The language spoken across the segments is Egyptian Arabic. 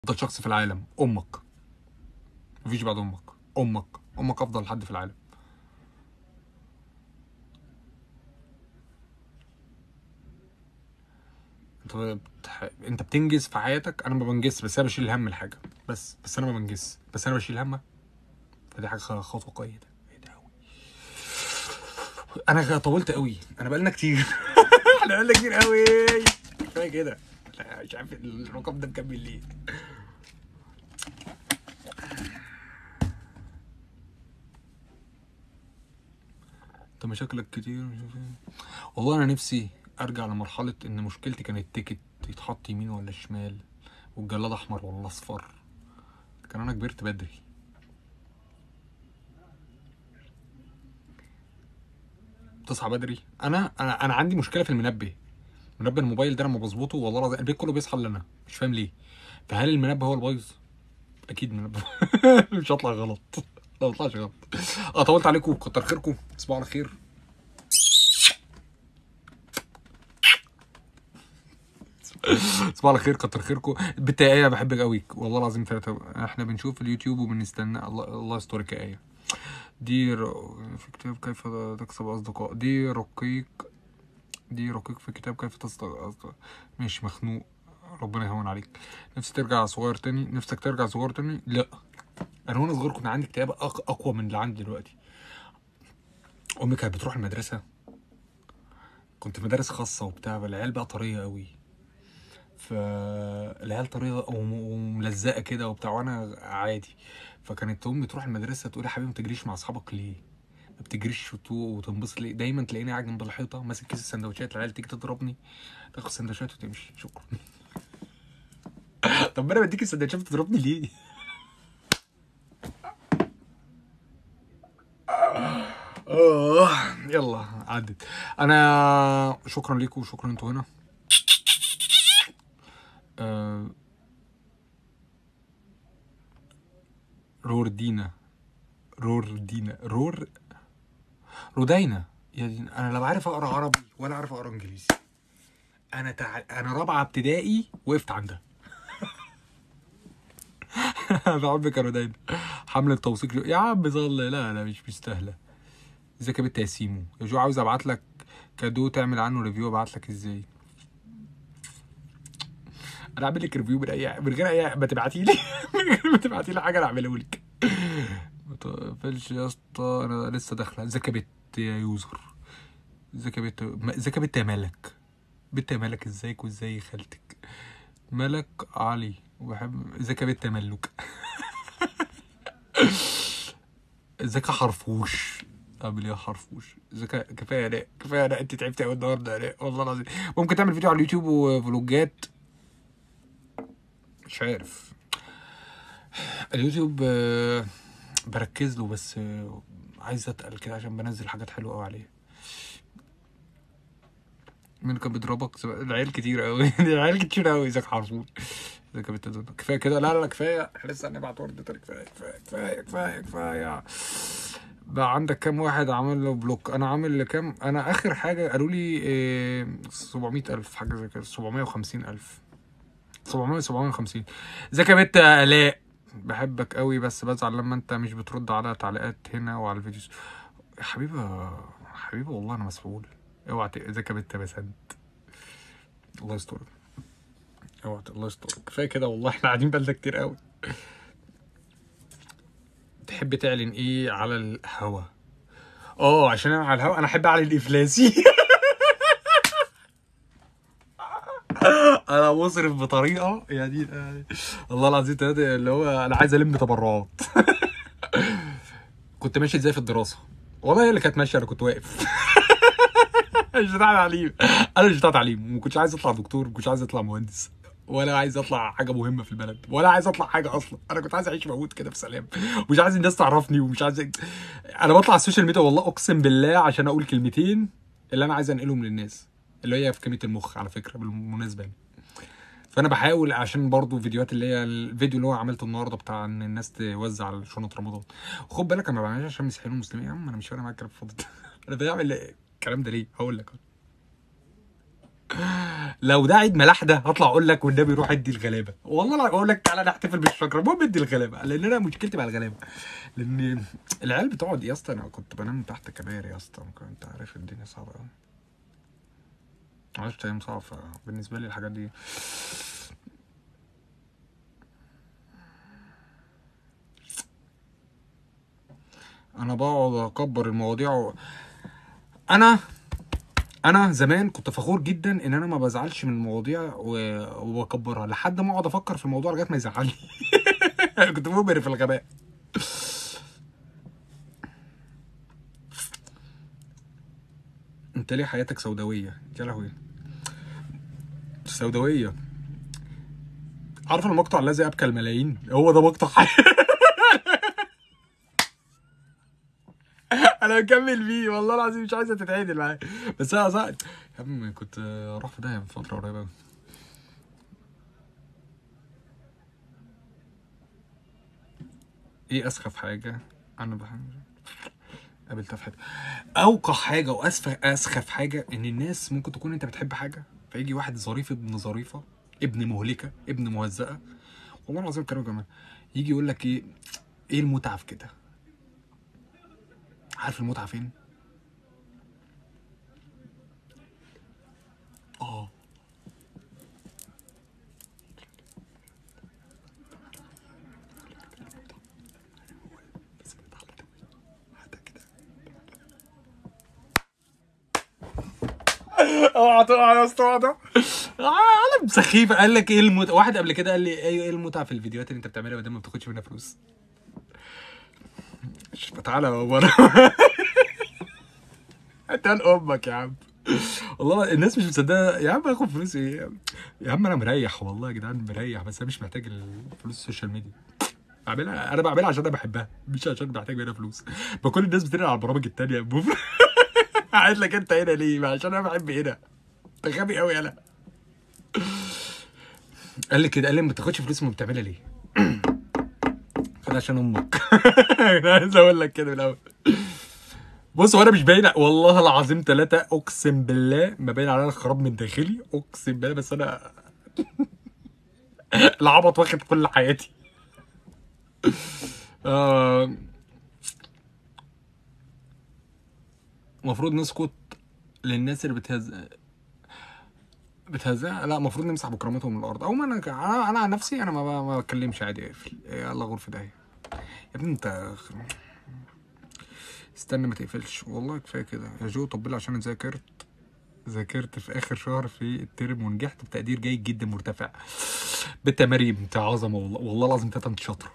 افضل شخص في العالم امك مفيش بعد امك امك امك افضل حد في العالم انت بتح... انت بتنجز في حياتك انا ما بنجز بس انا بشيل هم الحاجه بس بس انا ما بنجز بس انا بشيل همها فدي حاجه خ- خطوه كويسه إيه ده أوي. انا طولت قوي انا بقالنا كتير احنا بقالنا كتير قوي كفايه كده لا، مش عارف الرقم ده مكمل ليه انت مشاكلك كتير مش عارف ايه. والله انا نفسي ارجع لمرحله ان مشكلتي كانت تيكت يتحط يمين ولا شمال والجلاد احمر ولا اصفر كان انا كبرت بدري تصحى بدري انا انا انا عندي مشكله في المنبه منبه الموبايل ده لما بظبطه والله العظيم البيت كله بيصحى الا انا مش فاهم ليه فهل المنبه هو البايظ اكيد منبه مش هطلع غلط لا ما طلعش غلط اه طولت عليكم كتر خيركم تصبحوا على خير تصبحوا على خير كتر خيركم بنت ايه بحبك قوي والله العظيم ثلاثة احنا بنشوف اليوتيوب وبنستنى الله الله يسترك يا ايه دي ر... في كتاب كيف تكسب اصدقاء دي رقيق دي رقيق في كتاب كيف تصدق مش مخنوق ربنا يهون عليك نفسك ترجع صغير تاني نفسك ترجع صغير تاني لا انا وانا صغير كنت عندي اكتئاب أق- اقوى من اللي عندي دلوقتي امي كانت بتروح المدرسه كنت في مدارس خاصه وبتاع العيال بقى طريه قوي فالعيال طريه وم- وملزقه كده وبتاع وانا عادي فكانت امي تروح المدرسه تقول يا حبيبي ما تجريش مع اصحابك ليه ما بتجريش وتو- وتنبسط ليه دايما تلاقيني قاعد جنب الحيطه ماسك كيس السندوتشات العيال تيجي تضربني تاخد السندوتشات وتمشي شكرا طب ما انا بديك السندوتشات بتضربني ليه آه، يلا عدت انا شكرا ليكم وشكرا انتوا هنا آه، روردينا روردينا رور رودينا يا دين انا لا بعرف اقرا عربي ولا عارف اقرا انجليزي انا تع... انا رابعه ابتدائي وقفت عندها بحبك يا رودينا حمله توثيق جو- يا عم صل لا لا مش مستاهله ازيك يا بنت يا سيمو يا جو عاوز ابعت لك كادو تعمل عنه ريفيو ابعت لك ازاي انا اعمل لك ريفيو من اي من غير اي ما تبعتي لي من غير ما تبعتي لي حاجه انا اعمله لك ما تقفلش يا اسطى انا لسه داخله ازيك يا بت يا يوزر ازيك يا بت ما- ازيك يا بت يا ملك بت يا ملك ازيك وازاي خالتك ملك علي وبحب ازيك يا بت يا ملوك ازيك يا حرفوش قبل يا حرفوش ازيك يا- كفايه يا الاء كفايه يا الاء انت تعبت قوي النهارده يا الاء والله العظيم ممكن تعمل فيديو على اليوتيوب وفلوجات مش عارف اليوتيوب آه، بركز له بس آه، عايز اتقل كده عشان بنزل حاجات حلوه قوي عليه مين كان بيضربك سب- العيال كتير قوي العيال كتير قوي ازيك حرفوش ازيك يا بنت دودو كفايه كده لا لا لا كفايه احنا لسه هنبعت ورد تاني كفايه كفايه كفايه كفايه كفايه بقى عندك كام واحد عمل له بلوك انا عامل لكام انا اخر حاجه قالوا لي إيه 700 الف حاجه زي كده 750 الف 700 750 ازيك يا بنت يا الاء بحبك قوي بس بزعل لما انت مش بترد على تعليقات هنا وعلى الفيديوز يا حبيبه حبيبه والله انا مسؤول اوعى ت- ازيك يا بنت يا بسنت الله يسترك اوعى ت- الله يسترك كفايه كده والله احنا قاعدين بقالنا كتير قوي تحب تعلن ايه على الهوا اه عشان انا على الهوا انا احب اعلن افلاسي انا مصرف بطريقه يعني الله العظيم تلاتة اللي هو انا عايز الم تبرعات كنت ماشي ازاي في الدراسه والله هي اللي كانت ماشيه انا كنت واقف مش بتاع تعليم انا مش بتاع تعليم وما كنتش عايز اطلع دكتور ما كنتش عايز اطلع مهندس ولا عايز اطلع حاجه مهمه في البلد ولا عايز اطلع حاجه اصلا انا كنت عايز اعيش موجود كده في سلام مش عايز الناس تعرفني ومش عايز انا بطلع على السوشيال ميديا والله اقسم بالله عشان اقول كلمتين اللي انا عايز انقلهم للناس اللي هي في كلمه المخ على فكره بالمناسبه يعني. فانا بحاول عشان برضو فيديوهات اللي هي الفيديو اللي هو عملته النهارده بتاع ان الناس توزع شنط رمضان خد بالك انا ما بعملش عشان مسيحيين ومسلمين يا عم انا مش فارق معاك الكلام الفاضي ده انا بعمل الكلام ده ليه هقول لك لو ده عيد ملاحده هطلع اقول لك والنبي روح ادي الغلابه والله لا اقول لك تعالى نحتفل بالشجره المهم ادي الغلابه لان انا مشكلتي مع الغلابه لان العيال بتقعد يا اسطى انا كنت بنام تحت كباري يا اسطى انت عارف الدنيا صعبه قوي عشت ايام صعبه بالنسبه لي الحاجات دي انا بقعد اكبر المواضيع و... انا انا زمان كنت فخور جدا ان انا ما بزعلش من المواضيع و- وبكبرها لحد ما اقعد افكر في الموضوع لغايه ما يزعلني كنت مبهر في الغباء انت ليه حياتك سوداويه يا لهوي سوداويه عارف المقطع الذي ابكى الملايين هو ده مقطع حي... انا مكمل بيه والله العظيم مش عايزه تتعدل معايا بس انا صح يا عم كنت اروح في داهيه من فتره قريبه أوي. ايه اسخف حاجه انا بحب قابلتها في حياتي اوقع حاجه واسفه اسخف حاجه ان الناس ممكن تكون انت بتحب حاجه فيجي واحد ظريف ابن ظريفه ابن مهلكه ابن مهزأه والله العظيم كلام كمان يجي يقول لك ايه ايه المتعه في كده عارف المتعه فين اه اوعى تقع يا اسطى اوعى عالم سخيفه قال لك ايه المتعه واحد قبل كده قال لي ايوه ايه المتعه في الفيديوهات اللي انت بتعملها ما دام ما بتاخدش منها فلوس فتعالى يا بابا انت قال امك يا عم والله الناس مش مصدقه يا عم اخد فلوس ايه يا عم؟ يا عم انا مريح والله يا جدعان مريح بس انا مش محتاج الفلوس السوشيال ميديا بعملها انا بعملها عشان انا بحبها مش عشان محتاج منها فلوس ما كل الناس بتنقل على البرامج التانية بوف قاعد لك انت هنا ليه ما عشان انا بحب هنا انت غبي قوي انا قال لي كده قال لي ما تاخدش فلوس ما بتعملها ليه قال عشان امك انا عايز اقول لك كده من الاول بص هو انا مش باين والله العظيم ثلاثة اقسم بالله ما باين عليا الخراب من داخلي اقسم بالله بس انا العبط واخد كل حياتي آه، المفروض نسكت للناس اللي بتهز بتهزأ لا المفروض نمسح بكرامتهم من الارض او ما انا انا انا عن نفسي انا ما ب- ما بتكلمش عادي اقفل يلا غور في داهيه يا ابني انت استنى ما تقفلش والله كفايه كده يا جو طب عشان ذاكرت ذاكرت في اخر شهر في الترم ونجحت بتقدير جيد جدا مرتفع بنت يا مريم انت عظمه والله والله العظيم تلاته انت شاطره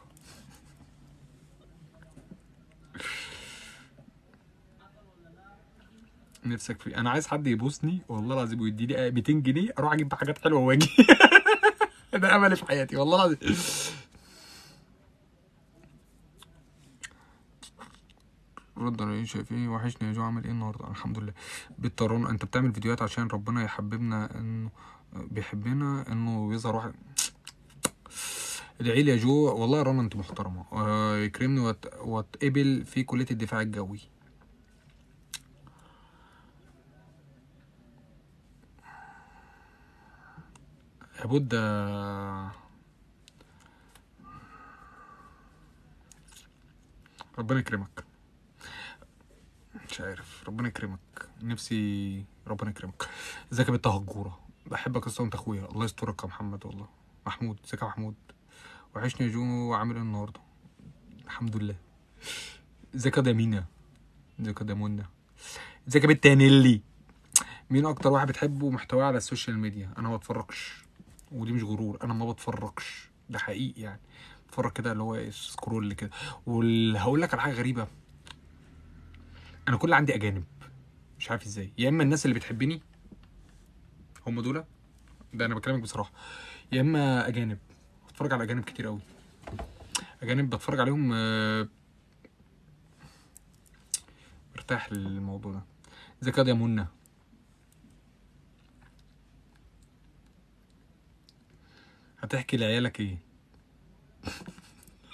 نفسك في انا عايز حد يبوسني والله العظيم ويديني 200 جنيه اروح اجيب حاجات حلوه واجي ده املي في حياتي والله العظيم رد على ايه شايفين وحشني يا جو عامل ايه النهارده الحمد لله بالطرون انت بتعمل فيديوهات عشان ربنا يحببنا انه بيحبنا انه يظهر واحد ادعي لي يا جو والله يا رنا انت محترمه آه، يكرمني وات- واتقبل في كليه الدفاع الجوي يا بود آه، ربنا يكرمك مش عارف ربنا يكرمك نفسي ربنا يكرمك ازيك يا بنت هجوره بحبك اصلا انت اخويا الله يسترك يا محمد والله محمود ازيك يا محمود وحشني يا جو عامل ايه النهارده الحمد لله ازيك يا دامينا ازيك يا دامونا ازيك يا بنت يا نيلي مين اكتر واحد بتحبه محتواه على السوشيال ميديا انا ما بتفرجش ودي مش غرور انا ما بتفرجش ده حقيقي يعني بتفرج كده اللي هو إيه، سكرول كده وهقول لك على حاجه غريبه انا كل عندي اجانب مش عارف ازاي يا اما الناس اللي بتحبني هم دول ده انا بكلمك بصراحه يا اما اجانب بتفرج على اجانب كتير قوي اجانب بتفرج عليهم آه، مرتاح للموضوع ده ازيك يا منى هتحكي لعيالك ايه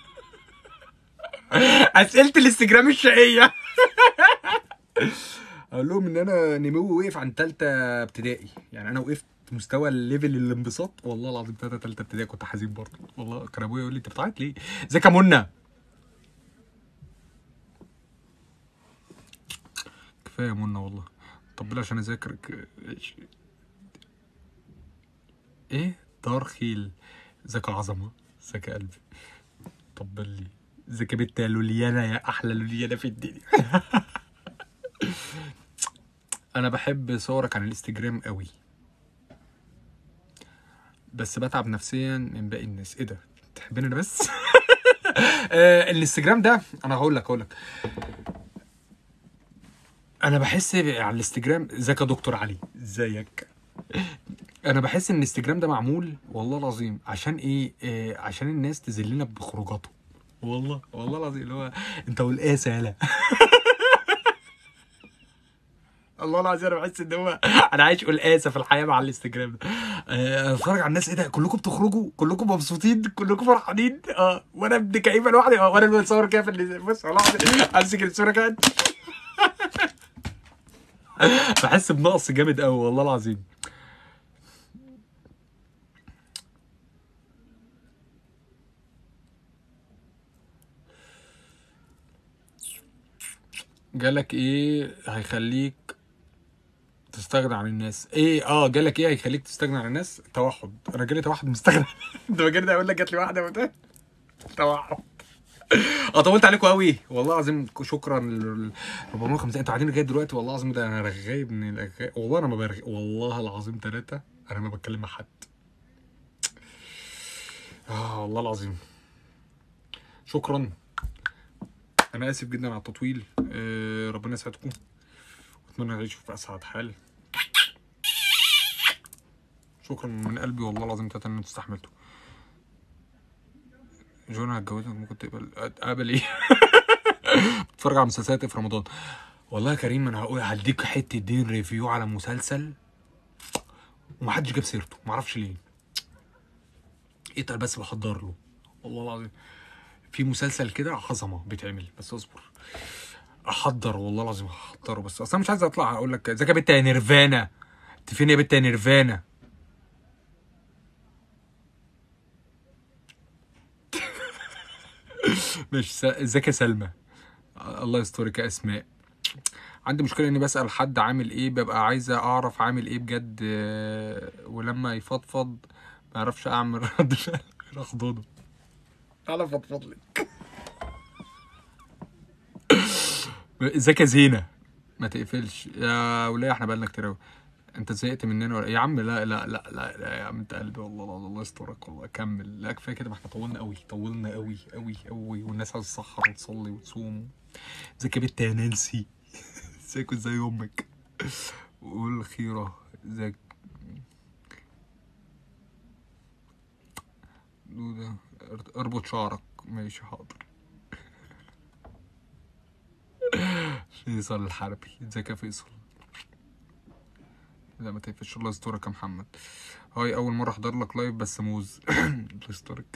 اسئله الانستجرام الشقيه اقول لهم ان انا نمو وقف عن تالتة ابتدائي يعني انا وقفت مستوى الليفل الانبساط والله العظيم تالتة تالتة ابتدائي كنت حزين برضه والله كان ابويا يقول لي انت بتعيط ليه؟ ازيك يا منى؟ كفايه يا منى والله طب عشان اذاكر ك- ايه دار خيل ازيك يا عظمه ازيك يا قلبي طبل لي ازيك يا بنت يا لوليانا يا احلى لوليانا في الدنيا انا بحب صورك على الانستجرام قوي بس بتعب نفسيا من باقي الناس ايه ده تحبني انا بس آه، الانستجرام ده انا هقول لك هقول لك انا بحس ب- على الانستجرام ازيك يا دكتور علي ازيك انا بحس ان الانستجرام ده معمول والله العظيم عشان ايه آه عشان الناس تذلنا بخروجاته والله والله العظيم اللي هو انت والقاسه يالا الله العظيم انا بحس ان هو انا عايش قلقاسه في الحياه مع الانستجرام ده آه، اتفرج على الناس ايه ده كلكم بتخرجوا كلكم مبسوطين كلكم فرحانين اه وانا ابن كئيبه لوحدي اه وانا اللي بتصور كده في اللي بص والله العظيم امسك الصوره كده بحس بنقص جامد قوي والله العظيم جالك ايه هيخليك تستغنى عن الناس ايه اه جالك ايه هيخليك تستغنى عن الناس توحد انا جالي توحد مستغنى انت فاكرني اقول لك جات لي واحده وده توحد اه طولت عليكم قوي والله العظيم شكرا لل 450 انتوا قاعدين لغايه دلوقتي والله العظيم ده انا رغاي من الرغاي والله انا ما برغي والله العظيم ثلاثه انا ما بتكلم مع حد اه والله العظيم شكرا انا اسف جدا على التطويل آه ربنا يسعدكم واتمنى تعيشوا في اسعد حال شكرا من قلبي والله العظيم تلاته ان انتوا استحملتوا جونا هتجوزك ممكن تقبل اقبل ايه بتتفرج على مسلسلات إيه في رمضان والله يا كريم انا هقول هديك حته دين ريفيو على مسلسل ومحدش جاب سيرته معرفش ليه اتقل بس بحضر له والله العظيم في مسلسل كده عظمه بيتعمل بس اصبر احضر والله العظيم هحضره بس اصلا مش عايز اطلع اقول لك ازيك يا بنت يا نيرفانا انت فين يا بنت يا نيرفانا مش س- ازيك يا سلمى الله يسترك يا اسماء عندي مشكله اني بسال حد عامل ايه ببقى عايزه اعرف عامل ايه بجد آه، ولما يفضفض ما اعرفش اعمل رد فعل غير اخضضه تعالى فضفض لك ازيك يا زينه ما تقفلش يا وليه احنا بقالنا كتير قوي انت زهقت مننا ولا يا عم لا لا لا لا, لا يا عم انت قلبي والله العظيم الله يسترك والله كمل لا كفايه كده ما احنا طولنا قوي طولنا قوي قوي قوي والناس عايزه تسحر وتصلي وتصوم ازيك يا بنت يا نانسي ازيك وازاي امك والخيره ازيك دودة اربط شعرك ماشي حاضر فيصل الحربي ازيك يا فيصل لا ما تقفش الله يسترك يا محمد هاي اول مره احضر لك لايف بس موز الله يسترك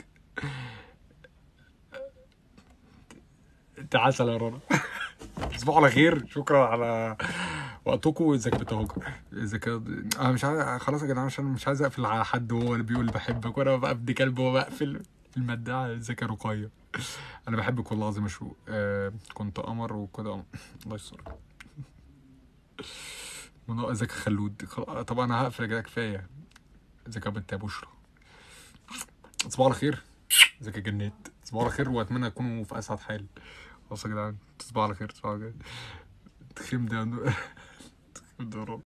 انت عسل يا رنا تصبحوا على خير شكرا على وقتكم ازيك يا بتهجر ازيك يا- انا مش عايز خلاص يا جدعان عشان مش عايز اقفل على حد وهو اللي بيقول بحبك وانا بقى ابن كلب وهو بقفل المدعة ازيك يا رقية انا بحبك والله العظيم يا شو آه كنت قمر وكده قمر. الله يسترك منى ازيك يا خلود خل- طب انا هقفل يا جدعان كفايه ازيك يا بنت يا بشرى تصبحوا على خير ازيك يا جنات تصبحوا على خير واتمنى تكونوا في اسعد حال خلاص يا جدعان تصبحوا على خير تصبحوا على خير تخيم ده تخيم ده يا رب